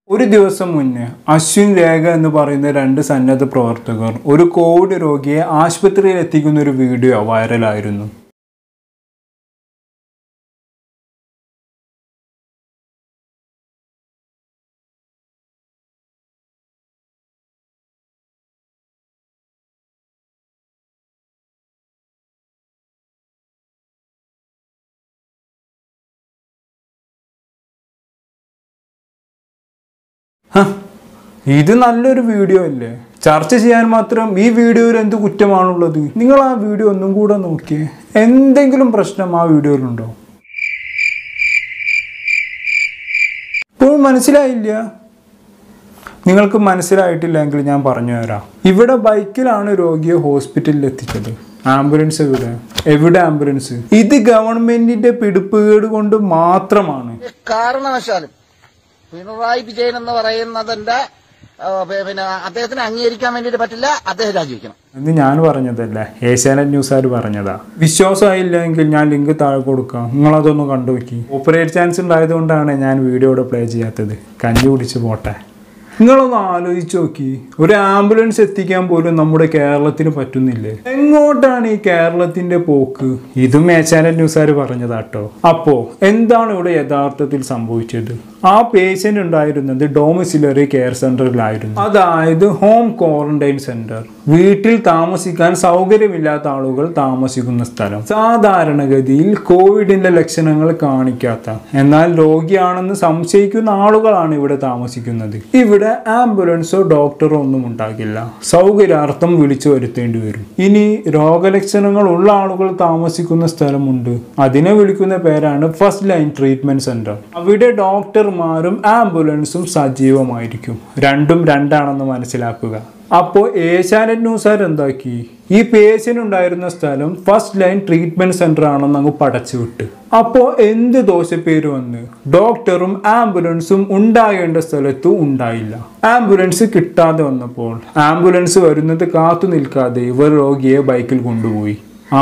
ഒരു ദിവസം മുന്നേ അശ്വിൻ രേഖ എന്ന് പറയുന്ന രണ്ട് സന്നദ്ധ പ്രവർത്തകർ ഒരു കോവിഡ് രോഗിയെ ആശുപത്രിയിൽ എത്തിക്കുന്ന ഒരു വീഡിയോ വൈറലായിരുന്നു ഹ, ഇത് നല്ലൊരു വീഡിയോ അല്ലേ ചർച്ച ചെയ്യാൻ മാത്രം ഈ വീഡിയോയിൽ എന്ത് കുറ്റമാണുള്ളത് നിങ്ങൾ ആ വീഡിയോ ഒന്നും കൂടെ നോക്കിയേ എന്തെങ്കിലും പ്രശ്നം ആ വീഡിയോയിലുണ്ടോ ഇപ്പോൾ മനസ്സിലായില്ല നിങ്ങൾക്ക് മനസ്സിലായിട്ടില്ലെങ്കിൽ ഞാൻ പറഞ്ഞു തരാം ഇവിടെ ബൈക്കിലാണ് രോഗിയെ ഹോസ്പിറ്റലിൽ എത്തിച്ചത് ആംബുലൻസ് എവിടെ എവിടെ ആംബുലൻസ് ഇത് ഗവൺമെന്റിന്റെ പിടിപ്പുകേട് കൊണ്ട് മാത്രമാണ് കാരണവശാലും പിണറായി വിജയൻ എന്ന് പറയുന്നതിന്റെ ആ, പി- പിന്നെ അദ്ദേഹത്തിന് അംഗീകരിക്കാൻ വേണ്ടിയിട്ട് പറ്റില്ല അദ്ദേഹം രാജിവെക്കണം എന്ന് ഞാൻ പറഞ്ഞതല്ല ഏഷ്യാനെറ്റ് ന്യൂസുകാർ പറഞ്ഞതാ വിശ്വാസമായില്ലെങ്കിൽ ഞാൻ ലിങ്ക് താഴെ കൊടുക്കാം നിങ്ങളതൊന്ന് കണ്ടുനോക്കി ഓപ്പറേറ്റ് ചാൻസ് ഉണ്ടായതുകൊണ്ടാണ് ഞാൻ വീഡിയോ ഇവിടെ പ്ലേ ചെയ്യാത്തത് കഞ്ഞി കുടിച്ച് പോട്ടെ നിങ്ങളൊന്ന് ആലോചിച്ച് നോക്കി ഒരു ആംബുലൻസ് എത്തിക്കാൻ പോലും നമ്മുടെ കേരളത്തിന് പറ്റുന്നില്ലേ എങ്ങോട്ടാണ് ഈ കേരളത്തിന്റെ പോക്ക് ഇതും ഏഷ്യാനെറ്റ് ന്യൂസുകാർ പറഞ്ഞതാട്ടോ അപ്പോ എന്താണ് ഇവിടെ യഥാർത്ഥത്തിൽ സംഭവിച്ചത് ആ പേഷ്യന്റ് ഉണ്ടായിരുന്നത് ഡോമിസിലറി കെയർ സെന്ററിലായിരുന്നു അതായത് ഹോം ക്വാറന്റൈൻ സെന്റർ വീട്ടിൽ താമസിക്കാൻ സൗകര്യമില്ലാത്ത ആളുകൾ താമസിക്കുന്ന സ്ഥലം സാധാരണഗതിയിൽ കോവിഡിന്റെ ലക്ഷണങ്ങൾ കാണിക്കാത്ത എന്നാൽ രോഗിയാണെന്ന് സംശയിക്കുന്ന ആളുകളാണ് ഇവിടെ താമസിക്കുന്നത് ഇവിടെ ആംബുലൻസോ ഡോക്ടറോ ഒന്നും ഉണ്ടാകില്ല സൗകര്യാർത്ഥം വിളിച്ചു വരുത്തേണ്ടി വരും ഇനി രോഗലക്ഷണങ്ങൾ ഉള്ള ആളുകൾ താമസിക്കുന്ന സ്ഥലമുണ്ട് അതിനെ വിളിക്കുന്ന പേരാണ് ഫസ്റ്റ് ലൈൻ ട്രീറ്റ്മെന്റ് സെന്റർ അവിടെ ഡോക്ടർമാരും ആംബുലൻസും സജീവമായിരിക്കും രണ്ടും രണ്ടാണെന്ന് മനസ്സിലാക്കുക അപ്പോൾ ഏഷ്യാനെറ്റ് ന്യൂസുകാർ എന്താക്കി ഈ പേഷ്യന്റ് ഉണ്ടായിരുന്ന സ്ഥലം ഫസ്റ്റ് ലൈൻ ട്രീറ്റ്മെന്റ് സെന്റർ ആണെന്ന് അങ്ങ് പടച്ചു വിട്ട് അപ്പോൾ എന്ത് ദോഷപ്പേര് വന്ന് ഡോക്ടറും ആംബുലൻസും ഉണ്ടാകേണ്ട സ്ഥലത്തും ഉണ്ടായില്ല ആംബുലൻസ് കിട്ടാതെ വന്നപ്പോൾ ആംബുലൻസ് വരുന്നത് കാത്തു നിൽക്കാതെ ഇവർ രോഗിയെ ബൈക്കിൽ കൊണ്ടുപോയി ആ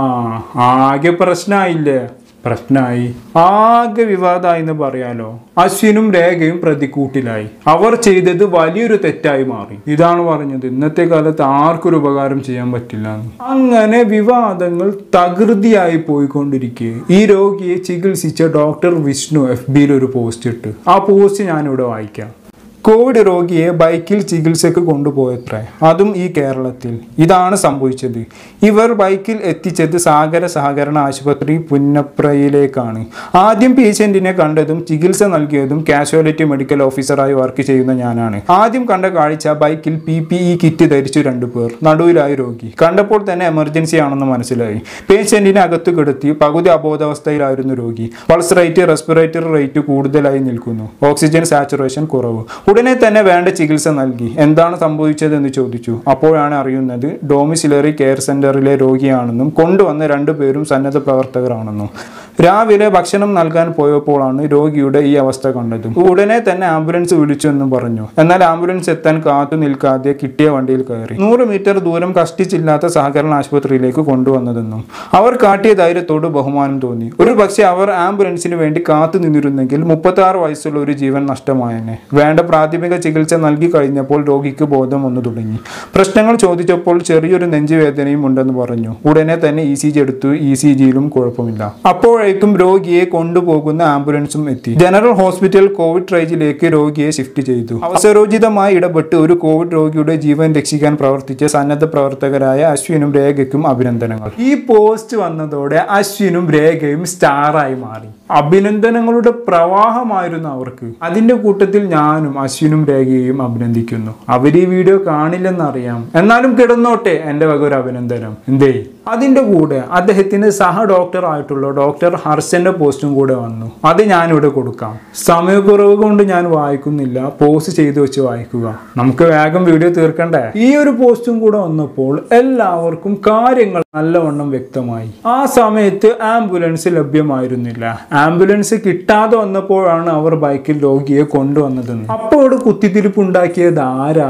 ആകെ പ്രശ്നമായില്ലേ പ്രശ്നമായി ആകെ വിവാദമായി എന്ന് പറയാലോ അശ്വിനും രേഖയും പ്രതിക്കൂട്ടിലായി അവർ ചെയ്തത് വലിയൊരു തെറ്റായി മാറി ഇതാണ് പറഞ്ഞത് ഇന്നത്തെ കാലത്ത് ആർക്കൊരു ഉപകാരം ചെയ്യാൻ പറ്റില്ല എന്ന്. അങ്ങനെ വിവാദങ്ങൾ തകൃതിയായി പോയിക്കൊണ്ടിരിക്കെ ഈ രോഗിയെ ചികിത്സിച്ച ഡോക്ടർ വിഷ്ണു എഫ് ബിയിൽ ഒരു പോസ്റ്റ് ഇട്ട് ആ പോസ്റ്റ് ഞാനിവിടെ വായിക്കാം കോവിഡ് രോഗിയെ ബൈക്കിൽ ചികിത്സക്ക് കൊണ്ടുപോയത്രേ അതും ഈ കേരളത്തിൽ ഇതാണ് സംഭവിച്ചത് ഇവർ ബൈക്കിൽ എത്തിച്ചത് സാഗര സഹകരണ ആശുപത്രി പുന്നപ്രയിലേക്കാണ് ആദ്യം പേഷ്യന്റിനെ കണ്ടതും ചികിത്സ നൽകിയതും കാഷ്വാലിറ്റി മെഡിക്കൽ ഓഫീസറായി വർക്ക് ചെയ്യുന്ന ഞാനാണ് ആദ്യം കണ്ട കാഴ്ച ബൈക്കിൽ പി പി ഇ കിറ്റ് ധരിച്ചു രണ്ടുപേർ നടുവിലായി രോഗി കണ്ടപ്പോൾ തന്നെ എമർജൻസി ആണെന്ന് മനസ്സിലായി പേഷ്യന്റിനെ അകത്ത് കിടത്തി പകുതി അബോധാവസ്ഥയിലായിരുന്നു രോഗി പൾസ് റേറ്റ് റെസ്പിറേറ്ററി റേറ്റ് കൂടുതലായി നിൽക്കുന്നു ഓക്സിജൻ സാച്ചുറേഷൻ കുറവ് ഉടനെ തന്നെ വേണ്ട ചികിത്സ നൽകി എന്താണ് സംഭവിച്ചതെന്ന് ചോദിച്ചു അപ്പോഴാണ് അറിയുന്നത് ഡോമിസിലറി കെയർ സെന്ററിലെ രോഗിയാണെന്നും കൊണ്ടുവന്ന രണ്ടുപേരും സന്നദ്ധ പ്രവർത്തകരാണെന്നും രാവിലെ ഭക്ഷണം നൽകാൻ പോയപ്പോഴാണ് രോഗിയുടെ ഈ അവസ്ഥ കണ്ടത് ഉടനെ തന്നെ ആംബുലൻസ് വിളിച്ചു എന്നും പറഞ്ഞു എന്നാൽ ആംബുലൻസ് എത്താൻ കാത്തു നിൽക്കാതെ കിട്ടിയ വണ്ടിയിൽ കയറി നൂറ് മീറ്റർ ദൂരം കഷ്ടിച്ചില്ലാത്ത സഹകരണ ആശുപത്രിയിലേക്ക് കൊണ്ടുവന്നതെന്നും അവർ കാട്ടിയ ധൈര്യത്തോട് ബഹുമാനം തോന്നി ഒരു പക്ഷേ അവർ ആംബുലൻസിന് വേണ്ടി കാത്തു നിന്നിരുന്നെങ്കിൽ മുപ്പത്തി ആറ് വയസ്സുള്ള ഒരു ജീവൻ നഷ്ടമായെന്നെ വേണ്ട പ്രാഥമിക ചികിത്സ നൽകി കഴിഞ്ഞപ്പോൾ രോഗിക്ക് ബോധം വന്നു തുടങ്ങി പ്രശ്നങ്ങൾ ചോദിച്ചപ്പോൾ ചെറിയൊരു നെഞ്ചുവേദനയും ഉണ്ടെന്ന് പറഞ്ഞു ഉടനെ തന്നെ ഇ സി ജി എടുത്തു ഇ സി ജിയിലും കുഴപ്പമില്ല അപ്പോഴേക്കും രോഗിയെ കൊണ്ടുപോകുന്ന ആംബുലൻസും എത്തി ജനറൽ ഹോസ്പിറ്റൽ കോവിഡ് ട്രേജിലേക്ക് രോഗിയെ ഷിഫ്റ്റ് ചെയ്തു അവസരോചിതമായി ഇടപെട്ട് ഒരു കോവിഡ് രോഗിയുടെ ജീവൻ രക്ഷിക്കാൻ പ്രവർത്തിച്ച സന്നദ്ധ പ്രവർത്തകരായ അശ്വിനും രേഖയ്ക്കും അഭിനന്ദനങ്ങൾ ഈ പോസ്റ്റ് വന്നതോടെ അശ്വിനും രേഖയും സ്റ്റാറായി മാറി അഭിനന്ദനങ്ങളുടെ പ്രവാഹമായിരുന്നു അവർക്ക് അതിന്റെ കൂട്ടത്തിൽ ഞാനും അശ്വിനും രേഖയെയും അഭിനന്ദിക്കുന്നു അവർ ഈ വീഡിയോ കാണില്ലെന്നറിയാം എന്നാലും കിടന്നോട്ടെ എന്റെ വക ഒരു അഭിനന്ദനം എന്തേ അതിന്റെ കൂടെ അദ്ദേഹത്തിന് സഹ ഡോക്ടർ ആയിട്ടുള്ള ഡോക്ടർ ഹർഷന്റെ പോസ്റ്റും കൂടെ വന്നു അത് ഞാനിവിടെ കൊടുക്കാം സമയക്കുറവ് കൊണ്ട് ഞാൻ വായിക്കുന്നില്ല പോസ്റ്റ് ചെയ്തു വെച്ച് വായിക്കുക നമുക്ക് വേഗം വീഡിയോ തീർക്കണ്ടേ ഈ ഒരു പോസ്റ്റും കൂടെ വന്നപ്പോൾ എല്ലാവർക്കും കാര്യങ്ങൾ നല്ലവണ്ണം വ്യക്തമായി ആ സമയത്ത് ആംബുലൻസ് ലഭ്യമായിരുന്നില്ല ആംബുലൻസ് കിട്ടാതെ വന്നപ്പോഴാണ് അവർ ബൈക്കിൽ രോഗിയെ കൊണ്ടുവന്നതെന്ന് അപ്പോൾ കുത്തിത്തിരിപ്പ് ഉണ്ടാക്കിയത് ആരാ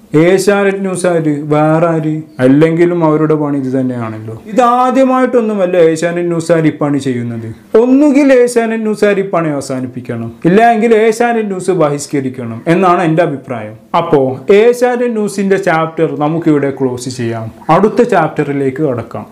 ഏഷ്യാനെറ്റ് ന്യൂസ് ആര് വേറെ ആര് അല്ലെങ്കിലും അവരുടെ പണി ഇത് തന്നെയാണല്ലോ ഇതാദ്യമായിട്ടൊന്നുമല്ല ഏഷ്യാനെറ്റ് ന്യൂസ് ആര് ഈ പണി ചെയ്യുന്നത് ഒന്നുകിൽ ഏഷ്യാനെറ്റ് ന്യൂസ് ആര് ഈ പണി അവസാനിപ്പിക്കണം ഇല്ലെങ്കിൽ ഏഷ്യാനെറ്റ് ന്യൂസ് ബഹിഷ്കരിക്കണം എന്നാണ് എൻ്റെ അഭിപ്രായം അപ്പോൾ ഏഷ്യാനെറ്റ് ന്യൂസിന്റെ ചാപ്റ്റർ നമുക്കിവിടെ ക്ലോസ് ചെയ്യാം അടുത്ത ചാപ്റ്ററിലേക്ക് കടക്കാം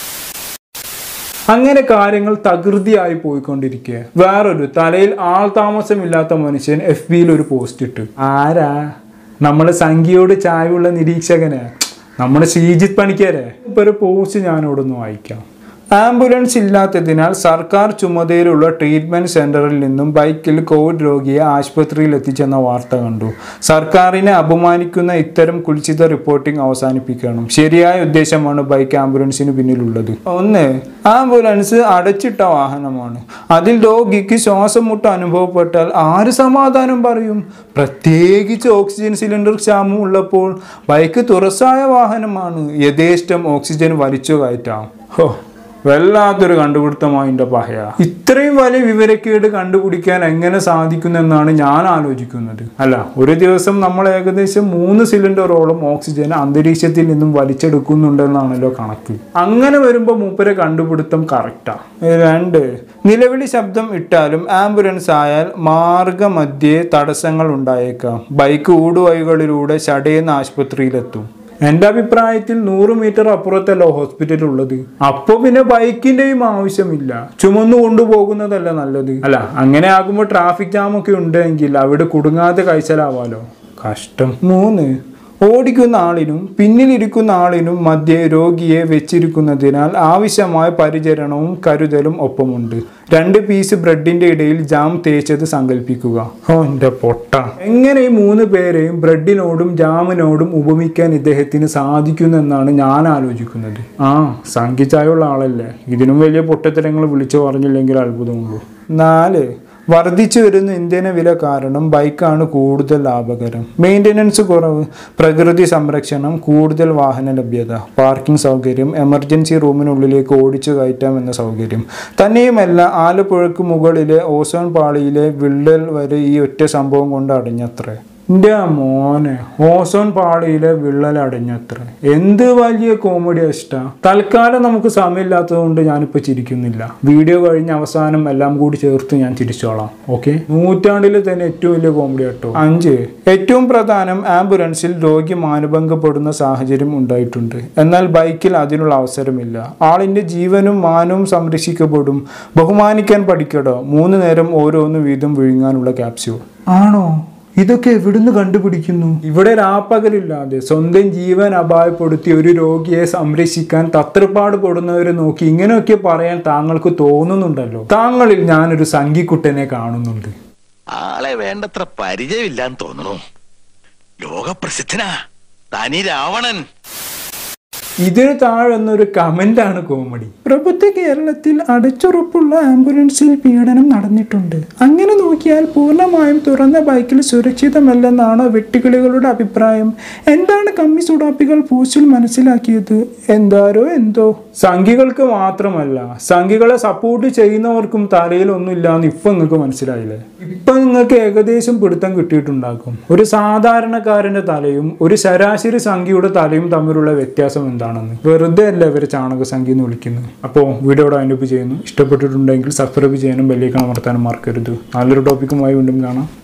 അങ്ങനെ കാര്യങ്ങൾ തകൃതിയായി പോയിക്കൊണ്ടിരിക്കുക വേറൊരു തലയിൽ ആൾ താമസമില്ലാത്ത മനുഷ്യൻ എഫ് ബിയിൽ ഒരു പോസ്റ്റ് ഇട്ടു ആരാ നമ്മള് സംഖ്യയോട് ചായവുള്ള നിരീക്ഷകനെ നമ്മുടെ ശ്രീജിത്ത് പണിക്കരെ ഇപ്പൊ ഒരു പോസ്റ്റ് ഞാനിവിടെ വായിക്കാം ആംബുലൻസ് ഇല്ലാത്തതിനാൽ സർക്കാർ ചുമതലയുള്ള ട്രീറ്റ്മെന്റ് സെന്ററിൽ നിന്നും ബൈക്കിൽ കോവിഡ് രോഗിയെ ആശുപത്രിയിൽ എത്തിച്ചെന്ന വാർത്ത കണ്ടു സർക്കാരിനെ അപമാനിക്കുന്ന ഇത്തരം കുൽസിത റിപ്പോർട്ടിംഗ് അവസാനിപ്പിക്കണം ശരിയായ ഉദ്ദേശമാണ് ബൈക്ക് ആംബുലൻസിന് പിന്നിലുള്ളത് ഒന്ന് ആംബുലൻസ് അടച്ചിട്ട വാഹനമാണ് അതിൽ രോഗിക്ക് ശ്വാസം മുട്ട് അനുഭവപ്പെട്ടാൽ ആര് സമാധാനം പറയും പ്രത്യേകിച്ച് ഓക്സിജൻ സിലിണ്ടർ ക്ഷാമം ഉള്ളപ്പോൾ ബൈക്ക് തുറസായ വാഹനമാണ് യഥേഷ്ടം ഓക്സിജൻ വലിച്ചു കയറ്റാം ഹോ വല്ലാത്തൊരു കണ്ടുപിടുത്തമായി എൻ്റെ പഹയ ഇത്രയും വലിയ വിവരക്കേട് കണ്ടുപിടിക്കാൻ എങ്ങനെ സാധിക്കുന്നെന്നാണ് ഞാൻ ആലോചിക്കുന്നത് അല്ല ഒരു ദിവസം നമ്മൾ ഏകദേശം മൂന്ന് സിലിണ്ടറോളം ഓക്സിജൻ അന്തരീക്ഷത്തിൽ നിന്നും വലിച്ചെടുക്കുന്നുണ്ടെന്നാണല്ലോ കണക്ക് അങ്ങനെ വരുമ്പോൾ മൂപ്പരെ കണ്ടുപിടുത്തം കറക്റ്റാ രണ്ട് നിലവിളി ശബ്ദം ഇട്ടാലും ആംബുലൻസ് ആയാൽ മാർഗമധ്യേ തടസ്സങ്ങൾ ഉണ്ടായേക്കാം ബൈക്ക് ഊടുവഴികളിലൂടെ ചടയുന്ന ആശുപത്രിയിലെത്തും എന്റെ അഭിപ്രായത്തിൽ നൂറ് മീറ്റർ അപ്പുറത്തല്ലോ ഹോസ്പിറ്റൽ ഉള്ളത് അപ്പൊ പിന്നെ ബൈക്കിന്റെയും ആവശ്യമില്ല ചുമന്നു കൊണ്ടുപോകുന്നതല്ല നല്ലത് അല്ല അങ്ങനെ ആകുമ്പോൾ ട്രാഫിക് ജാം ഒക്കെ ഉണ്ടെങ്കിൽ അവിടെ കുടുങ്ങാതെ കഴിച്ചാലാവാലോ കഷ്ടം മൂന്ന് ഓടിക്കുന്ന ആളിനും പിന്നിലിരിക്കുന്ന ആളിനും മധ്യേ രോഗിയെ വെച്ചിരിക്കുന്നതിനാൽ ആവശ്യമായ പരിചരണവും കരുതലും ഒപ്പമുണ്ട് രണ്ട് പീസ് ബ്രെഡിന്റെ ഇടയിൽ ജാം തേച്ചത് സങ്കല്പിക്കുക ഓ എന്റെ പൊട്ട എങ്ങനെ ഈ മൂന്ന് പേരെയും ബ്രെഡിനോടും ജാമിനോടും ഉപമിക്കാൻ ഇദ്ദേഹത്തിന് സാധിക്കുന്നെന്നാണ് ഞാൻ ആലോചിക്കുന്നത് ആ സംഖ്യച്ചായുള്ള ആളല്ലേ ഇതിനും വലിയ പൊട്ടത്തരങ്ങൾ വിളിച്ചു പറഞ്ഞില്ലെങ്കിൽ അത്ഭുതമുള്ളൂ നാല് വർദ്ധിച്ചു വരുന്ന ഇന്ധന വില കാരണം ബൈക്കാണ് കൂടുതൽ ലാഭകരം മെയിൻ്റനൻസ് കുറവ് പ്രകൃതി സംരക്ഷണം കൂടുതൽ വാഹന ലഭ്യത പാർക്കിംഗ് സൗകര്യം എമർജൻസി റൂമിനുള്ളിലേക്ക് ഓടിച്ചു കയറ്റാം എന്ന സൗകര്യം തന്നെയുമല്ല ആലപ്പുഴയ്ക്ക് മുകളിലെ ഓസോൺ പാളിയിലെ വിള്ളൽ വരെ ഈ ഒറ്റ സംഭവം കൊണ്ട് അടഞ്ഞത്രേ എൻ്റെ മോനെ ഓസോൺ പാളിയിലെ വിള്ളൽ അടഞ്ഞത്ര എന്ത് വലിയ കോമഡി ഇഷ്ട തൽക്കാലം നമുക്ക് സമയമില്ലാത്തതുകൊണ്ട് ഞാനിപ്പോൾ ചിരിക്കുന്നില്ല വീഡിയോ കഴിഞ്ഞ് അവസാനം എല്ലാം കൂടി ചേർത്ത് ഞാൻ ചിരിച്ചോളാം ഓക്കെ നൂറ്റാണ്ടിൽ തന്നെ ഏറ്റവും വലിയ കോമഡി കേട്ടോ അഞ്ച് ഏറ്റവും പ്രധാനം ആംബുലൻസിൽ രോഗി മാനഭംഗപ്പെടുന്ന സാഹചര്യം ഉണ്ടായിട്ടുണ്ട് എന്നാൽ ബൈക്കിൽ അതിനുള്ള അവസരമില്ല ആളിന്റെ ജീവനും മാനവും സംരക്ഷിക്കപ്പെടും ബഹുമാനിക്കാൻ പഠിക്കടോ മൂന്ന് നേരം ഓരോന്ന് വീതം വിഴുങ്ങാനുള്ള ക്യാപ്സ്യൂൾ ആണോ ഇതൊക്കെ എവിടുന്ന് കണ്ടുപിടിക്കുന്നു ഇവിടെ രാപ്പകലില്ലാതെ സ്വന്തം ജീവൻ അപായപ്പെടുത്തി ഒരു രോഗിയെ സംരക്ഷിക്കാൻ തത്രപ്പാട് പെടുന്നവരെ നോക്കി ഇങ്ങനെയൊക്കെ പറയാൻ താങ്കൾക്ക് തോന്നുന്നുണ്ടല്ലോ താങ്കളിൽ ഞാനൊരു സംഘിക്കുട്ടനെ കാണുന്നുണ്ട് ആളെ വേണ്ടത്ര പരിചയമില്ലാന്ന് തോന്നുന്നു ലോകപ്രസിദ്ധനാ തനി രാവണൻ ഇതിന് താഴെന്നൊരു കമന്റ് ആണ് കോമഡി പ്രബുദ്ധ കേരളത്തിൽ അടച്ചുറപ്പുള്ള ആംബുലൻസിൽ പീഡനം നടന്നിട്ടുണ്ട് അങ്ങനെ നോക്കിയാൽ പൂർണ്ണമായും തുറന്ന ബൈക്കിൽ സുരക്ഷിതമല്ലെന്നാണ് വെട്ടുകിളികളുടെ അഭിപ്രായം എന്താണ് കമ്മി സുഡാപ്പികൾ പോസ്റ്റിൽ മനസ്സിലാക്കിയത് എന്താരോ എന്തോ സംഘികൾക്ക് മാത്രമല്ല സംഘികളെ സപ്പോർട്ട് ചെയ്യുന്നവർക്കും തലയിൽ ഒന്നുമില്ലാന്ന് ഇപ്പൊ നിങ്ങൾക്ക് മനസ്സിലായില്ലേ ഇപ്പൊ നിങ്ങൾക്ക് ഏകദേശം പിടുത്തം കിട്ടിയിട്ടുണ്ടാക്കും ഒരു സാധാരണക്കാരന്റെ തലയും ഒരു ശരാശരി സംഖ്യയുടെ തലയും തമ്മിലുള്ള വ്യത്യാസം എന്താണെന്ന് വെറുതെ അല്ല ഇവരെ ചാണക സംഖ്യ എന്ന് വിളിക്കുന്നത് അപ്പോൾ വീഡിയോയുടെ അനുഭവം ചെയ്യുന്നു ഇഷ്ടപ്പെട്ടിട്ടുണ്ടെങ്കിൽ സബ്സ്ക്രൈബ് ചെയ്യാനും ബെല്ലേക്ക് അമർത്താനും മറക്കരുത് നല്ലൊരു ടോപ്പിക്കുമായി വീണ്ടും കാണാം